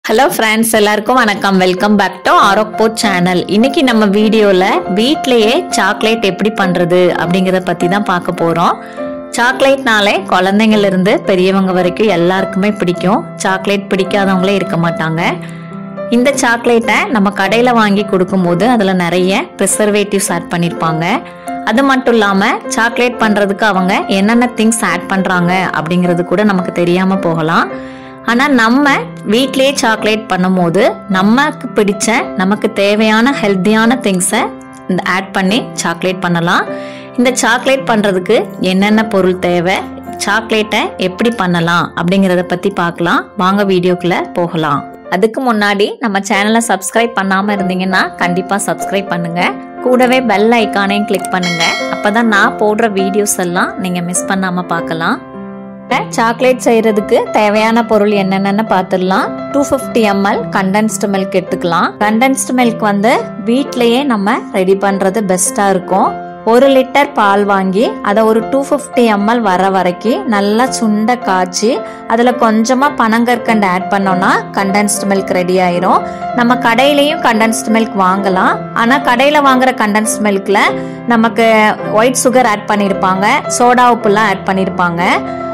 hello friends எல்லாருக்கும் வணக்கம் welcome back to ஆரோக்போ சேனல் இன்னைக்கு நம்ம வீடியோவில் வீட்லயே சாக்லேட் எப்படி பண்ணுறது அப்படிங்கிறத பற்றி தான் பார்க்க போகிறோம் சாக்லேட்னாலே குழந்தைங்கள்ல இருந்து பெரியவங்க வரைக்கும் எல்லாருக்குமே பிடிக்கும் சாக்லேட் பிடிக்காதவங்களே இருக்க மாட்டாங்க இந்த சாக்லேட்டை நம்ம கடையில் வாங்கி கொடுக்கும்போது அதில் நிறைய ப்ரிசர்வேட்டிவ்ஸ் ஆட் பண்ணியிருப்பாங்க அது மட்டும் இல்லாமல் சாக்லேட் பண்ணுறதுக்கு அவங்க என்னென்ன திங்ஸ் ஆட் பண்ணுறாங்க அப்படிங்கிறது கூட நமக்கு தெரியாமல் போகலாம் ஆனால் நம்ம வீட்லேயே சாக்லேட் பண்ணும்போது நமக்கு பிடிச்ச நமக்கு தேவையான ஹெல்த்தியான திங்ஸை இந்த ஆட் பண்ணி சாக்லேட் பண்ணலாம் இந்த சாக்லேட் பண்ணுறதுக்கு என்னென்ன பொருள் தேவை சாக்லேட்டை எப்படி பண்ணலாம் அப்படிங்கிறத பற்றி பார்க்கலாம் வாங்க வீடியோக்குள்ளே போகலாம் அதுக்கு முன்னாடி நம்ம சேனலை சப்ஸ்கிரைப் பண்ணாமல் இருந்தீங்கன்னா கண்டிப்பாக சப்ஸ்கிரைப் பண்ணுங்க கூடவே பெல் ஐக்கானையும் கிளிக் பண்ணுங்க அப்பதான் நான் போடுற வீடியோஸ் எல்லாம் நீங்கள் மிஸ் பண்ணாமல் பார்க்கலாம் சாக்லேட் செய்யறதுக்கு தேவையான பொருள் என்னென்னு பார்த்துடலாம் two fifty ml condensed milk எடுத்துக்கலாம் கண்டென்ஸ்டு மில்க் வந்து வீட்லயே நம்ம ரெடி பண்றது பெஸ்டா இருக்கும் ஒரு லிட்டர் பால் வாங்கி அதை ஒரு டூ ஃபிஃப்டி எம்எல் வர வரைக்கும் நல்லா சுண்ட காய்ச்சி அதில் கொஞ்சமாக பனங்கற்கண்டு ஆட் பண்ணோம்னா கண்டென்ஸ்டு மில்க் ரெடி ஆயிரும் நம்ம கடையிலையும் கண்டென்ஸ்டு மில்க் வாங்கலாம் ஆனால் கடையில் வாங்குற கண்டென்ஸ்டு மில்கில் நமக்கு ஒயிட் சுகர் ஆட் பண்ணியிருப்பாங்க சோடா உப்புலாம் ஆட் பண்ணியிருப்பாங்க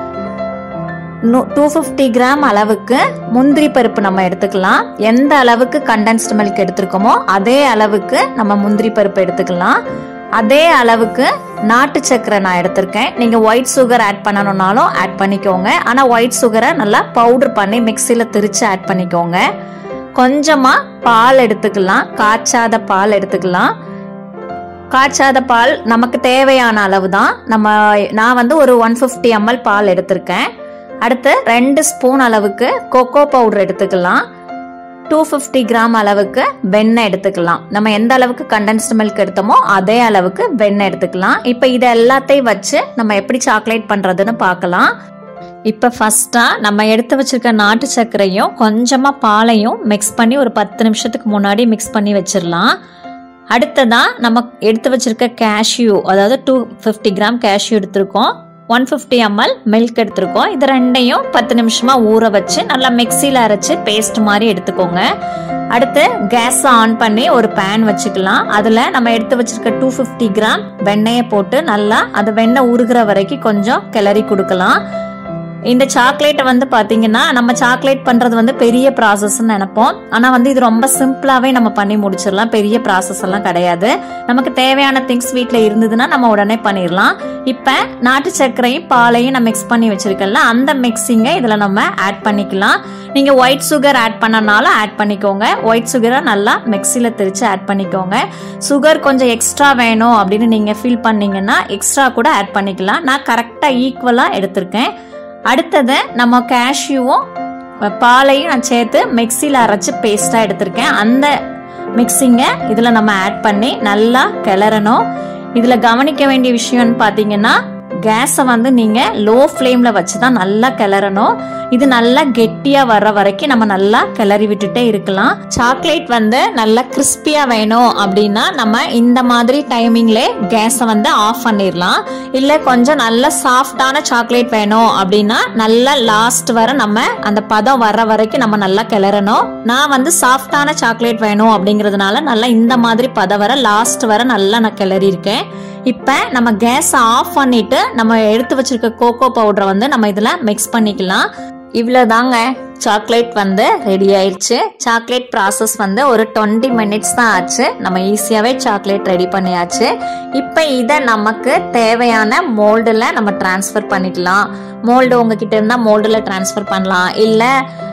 டூ ஃபிஃப்டி கிராம் அளவுக்கு முந்திரி பருப்பு நம்ம எடுத்துக்கலாம் எந்த அளவுக்கு கண்டென்ஸ்டு மில்க் எடுத்திருக்கோமோ அதே அளவுக்கு நம்ம முந்திரி பருப்பு எடுத்துக்கலாம் அதே அளவுக்கு நாட்டு சக்கரை நான் எடுத்திருக்கேன் நீங்கள் ஒயிட் சுகர் ஆட் பண்ணணும்னாலும் ஆட் பண்ணிக்கோங்க ஆனால் ஒயிட் சுகரை நல்லா பவுடர் பண்ணி மிக்சியில் திரித்து ஆட் பண்ணிக்கோங்க கொஞ்சமாக பால் எடுத்துக்கலாம் காய்ச்சாத பால் எடுத்துக்கலாம் காய்ச்சாத பால் நமக்கு தேவையான அளவு தான் நம்ம நான் வந்து ஒரு ஒன் ஃபிஃப்டி எம்எல் பால் எடுத்திருக்கேன் அடுத்து ரெண்டு ஸ்பூன் அளவுக்கு கொக்கோ பவுடர் எடுத்துக்கலாம் டூ ஃபிஃப்டி கிராம் அளவுக்கு வெண்ணெய் எடுத்துக்கலாம் நம்ம எந்த அளவுக்கு கண்டென்ஸ்டு மில்க் எடுத்தோமோ அதே அளவுக்கு வெண்ணெய் எடுத்துக்கலாம் இப்போ இதை எல்லாத்தையும் வச்சு நம்ம எப்படி சாக்லேட் பண்ணுறதுன்னு பார்க்கலாம் இப்போ ஃபஸ்ட்டாக நம்ம எடுத்து வச்சிருக்க நாட்டு சர்க்கரையும் கொஞ்சமாக பாலையும் மிக்ஸ் பண்ணி ஒரு பத்து நிமிஷத்துக்கு முன்னாடி மிக்ஸ் பண்ணி வச்சிடலாம் அடுத்ததாக நம்ம எடுத்து வச்சிருக்க கேஷ்யூ அதாவது டூ ஃபிஃப்டி கிராம் கேஷ்யூ எடுத்திருக்கோம் ஒன் ஃபிஃப்டி எம்எல் மில்க் எடுத்திருக்கோம் இது ரெண்டையும் பத்து நிமிஷமாக ஊற வச்சு நல்லா மிக்சியில் அரைச்சி பேஸ்ட் மாதிரி எடுத்துக்கோங்க அடுத்து கேஸை ஆன் பண்ணி ஒரு பேன் வச்சுக்கலாம் அதில் நம்ம எடுத்து வச்சிருக்க டூ ஃபிஃப்டி கிராம் வெண்ணெயை போட்டு நல்லா அது வெண்ணெய் உருகிற வரைக்கும் கொஞ்சம் கிளறி கொடுக்கலாம் இந்த சாக்லேட்டை வந்து பார்த்தீங்கன்னா நம்ம சாக்லேட் பண்ணுறது வந்து பெரிய ப்ராசஸ்ன்னு நினைப்போம் ஆனால் வந்து இது ரொம்ப சிம்பிளாகவே நம்ம பண்ணி முடிச்சிடலாம் பெரிய ப்ராசஸ் எல்லாம் கிடையாது நமக்கு தேவையான திங்ஸ் வீட்டில் இருந்ததுன்னா நம்ம உடனே பண்ணிடலாம் இப்போ நாட்டு சர்க்கரையும் பாலையும் நான் மிக்ஸ் பண்ணி வச்சிருக்கேன்ல அந்த மிக்ஸிங்கை இதில் நம்ம ஆட் பண்ணிக்கலாம் நீங்கள் ஒயிட் சுகர் ஆட் பண்ணனாலும் ஆட் பண்ணிக்கோங்க ஒயிட் சுகரை நல்லா மிக்சியில் திரிச்சு ஆட் பண்ணிக்கோங்க சுகர் கொஞ்சம் எக்ஸ்ட்ரா வேணும் அப்படின்னு நீங்கள் ஃபீல் பண்ணீங்கன்னா எக்ஸ்ட்ரா கூட ஆட் பண்ணிக்கலாம் நான் கரெக்டாக ஈக்குவலாக எடுத்திருக்கேன் அடுத்தது நம்ம கேஷ்யூவும் பாலையும் நான் சேர்த்து மிக்சியில் அரைச்சி பேஸ்ட்டாக எடுத்திருக்கேன் அந்த மிக்சிங்கை இதில் நம்ம ஆட் பண்ணி நல்லா கிளறணும் இதில் கவனிக்க வேண்டிய விஷயம்னு பார்த்தீங்கன்னா கேஸை வந்து நீங்கள் லோ ஃப்ளேமில் வச்சு தான் நல்லா கிளறணும் இது நல்லா கெட்டியாக வர்ற வரைக்கும் நம்ம நல்லா கிளறி விட்டுட்டே இருக்கலாம் சாக்லேட் வந்து நல்லா கிறிஸ்பியாக வேணும் அப்படின்னா நம்ம இந்த மாதிரி டைமிங்லே கேஸை வந்து ஆஃப் பண்ணிடலாம் இல்லை கொஞ்சம் நல்ல சாஃப்டான சாக்லேட் வேணும் அப்படின்னா நல்லா லாஸ்ட் வர நம்ம அந்த பதம் வர்ற வரைக்கும் நம்ம நல்லா கிளறணும் நான் வந்து சாஃப்டான சாக்லேட் வேணும் அப்படிங்கிறதுனால நல்லா இந்த மாதிரி பதம் வர லாஸ்ட் வர நல்லா நான் கிளறி இருக்கேன் இப்போ நம்ம கேஸை ஆஃப் பண்ணிட்டு நம்ம எடுத்து வச்சிருக்க கோகோ பவுடரை வந்து நம்ம இதில் மிக்ஸ் பண்ணிக்கலாம் இவ்வளோதாங்க சாக்லேட் வந்து ரெடி ஆயிடுச்சு சாக்லேட் ப்ராசஸ் வந்து ஒரு டுவெண்ட்டி மினிட்ஸ் தான் ஆச்சு நம்ம ஈஸியாகவே சாக்லேட் ரெடி பண்ணியாச்சு இப்போ இதை நமக்கு தேவையான மோல்டில் நம்ம டிரான்ஸ்ஃபர் பண்ணிக்கலாம் மோல்டு உங்ககிட்ட இருந்தால் மோல்டில் டிரான்ஸ்ஃபர் பண்ணலாம் இல்லை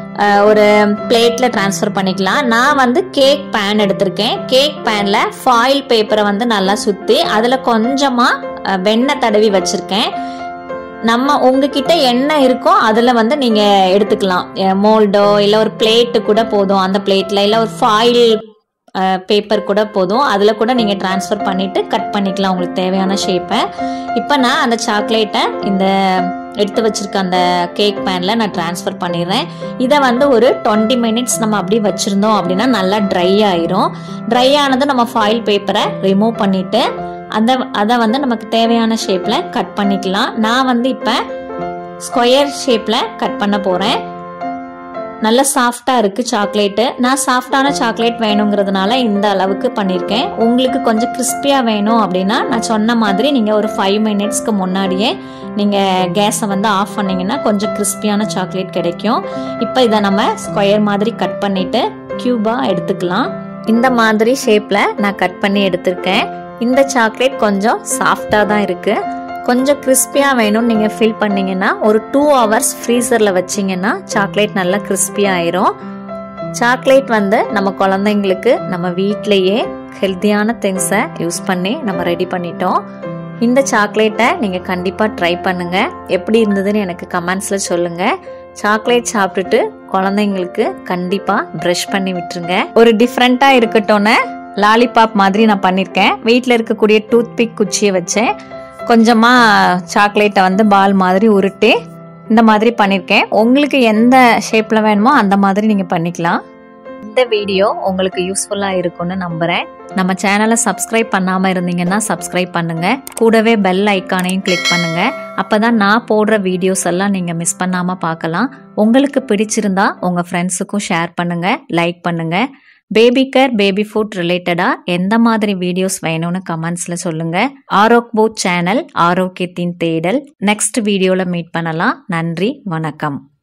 ஒரு பிளேட்டில் ட்ரான்ஸ்ஃபர் பண்ணிக்கலாம் நான் வந்து கேக் பேன் எடுத்திருக்கேன் கேக் பேனில் ஃபாயில் பேப்பரை வந்து நல்லா சுற்றி அதில் கொஞ்சமாக வெண்ணெய் தடவி வச்சுருக்கேன் நம்ம உங்ககிட்ட என்ன இருக்கோ அதில் வந்து நீங்கள் எடுத்துக்கலாம் மோல்டோ இல்லை ஒரு பிளேட்டு கூட போதும் அந்த பிளேட்டில் இல்லை ஒரு ஃபாயில் பேப்பர் கூட போதும் அதில் கூட நீங்கள் ட்ரான்ஸ்ஃபர் பண்ணிவிட்டு கட் பண்ணிக்கலாம் உங்களுக்கு தேவையான ஷேப்பை இப்போ நான் அந்த சாக்லேட்டை இந்த எடுத்து வச்சிருக்க அந்த கேக் பேனில் நான் ட்ரான்ஸ்ஃபர் பண்ணிடுறேன் இதை வந்து ஒரு டுவெண்ட்டி மினிட்ஸ் நம்ம அப்படி வச்சுருந்தோம் அப்படின்னா நல்லா ட்ரை ஆயிரும் ட்ரை ஆனது நம்ம ஃபாயில் பேப்பரை ரிமூவ் பண்ணிவிட்டு அந்த அதை வந்து நமக்கு தேவையான ஷேப்பில் கட் பண்ணிக்கலாம் நான் வந்து இப்போ ஸ்கொயர் ஷேப்பில் கட் பண்ண போகிறேன் நல்ல சாஃப்டாக இருக்குது சாக்லேட்டு நான் சாஃப்டான சாக்லேட் வேணுங்கிறதுனால இந்த அளவுக்கு பண்ணியிருக்கேன் உங்களுக்கு கொஞ்சம் கிறிஸ்பியாக வேணும் அப்படின்னா நான் சொன்ன மாதிரி நீங்கள் ஒரு ஃபைவ் மினிட்ஸ்க்கு முன்னாடியே நீங்கள் கேஸை வந்து ஆஃப் பண்ணிங்கன்னா கொஞ்சம் கிறிஸ்பியான சாக்லேட் கிடைக்கும் இப்போ இதை நம்ம ஸ்கொயர் மாதிரி கட் பண்ணிவிட்டு க்யூபாக எடுத்துக்கலாம் இந்த மாதிரி ஷேப்பில் நான் கட் பண்ணி எடுத்திருக்கேன் இந்த சாக்லேட் கொஞ்சம் சாஃப்டாக தான் இருக்குது கொஞ்சம் கிறிஸ்பியாக வேணும்னு நீங்கள் ஃபீல் பண்ணீங்கன்னா ஒரு டூ ஹவர்ஸ் ஃப்ரீசரில் வச்சிங்கன்னா சாக்லேட் நல்லா கிறிஸ்பியாக ஆயிரும் சாக்லேட் வந்து நம்ம குழந்தைங்களுக்கு நம்ம வீட்டிலையே ஹெல்த்தியான திங்ஸை யூஸ் பண்ணி நம்ம ரெடி பண்ணிட்டோம் இந்த சாக்லேட்டை நீங்கள் கண்டிப்பாக ட்ரை பண்ணுங்கள் எப்படி இருந்ததுன்னு எனக்கு கமெண்ட்ஸில் சொல்லுங்கள் சாக்லேட் சாப்பிட்டுட்டு குழந்தைங்களுக்கு கண்டிப்பாக ப்ரஷ் பண்ணி விட்டுருங்க ஒரு டிஃப்ரெண்ட்டாக இருக்கட்டும்னு லாலிபாப் மாதிரி நான் பண்ணியிருக்கேன் வீட்டில் இருக்கக்கூடிய டூத் பிக் குச்சியை வச்சேன் கொஞ்சமாக சாக்லேட்டை வந்து பால் மாதிரி உருட்டி இந்த மாதிரி பண்ணியிருக்கேன் உங்களுக்கு எந்த ஷேப்பில் வேணுமோ அந்த மாதிரி நீங்கள் பண்ணிக்கலாம் இந்த வீடியோ உங்களுக்கு யூஸ்ஃபுல்லாக இருக்கும்னு நம்புகிறேன் நம்ம சேனலை சப்ஸ்கிரைப் பண்ணாமல் இருந்தீங்கன்னா சப்ஸ்கிரைப் பண்ணுங்கள் கூடவே பெல் ஐக்கானையும் கிளிக் பண்ணுங்கள் அப்போ தான் நான் போடுற வீடியோஸ் எல்லாம் நீங்கள் மிஸ் பண்ணாமல் பார்க்கலாம் உங்களுக்கு பிடிச்சிருந்தா உங்கள் ஃப்ரெண்ட்ஸுக்கும் ஷேர் பண்ணுங்கள் லைக் பண்ணுங்கள் பேபி கேர் பேபி ஃபுட் ரிலேட்டடாக எந்த மாதிரி வீடியோஸ் வேணும்னு கமெண்ட்ஸில் சொல்லுங்கள் ஆரோக் பூத் சேனல் ஆரோக்கியத்தின் தேடல் நெக்ஸ்ட் வீடியோவில் மீட் பண்ணலாம் நன்றி வணக்கம்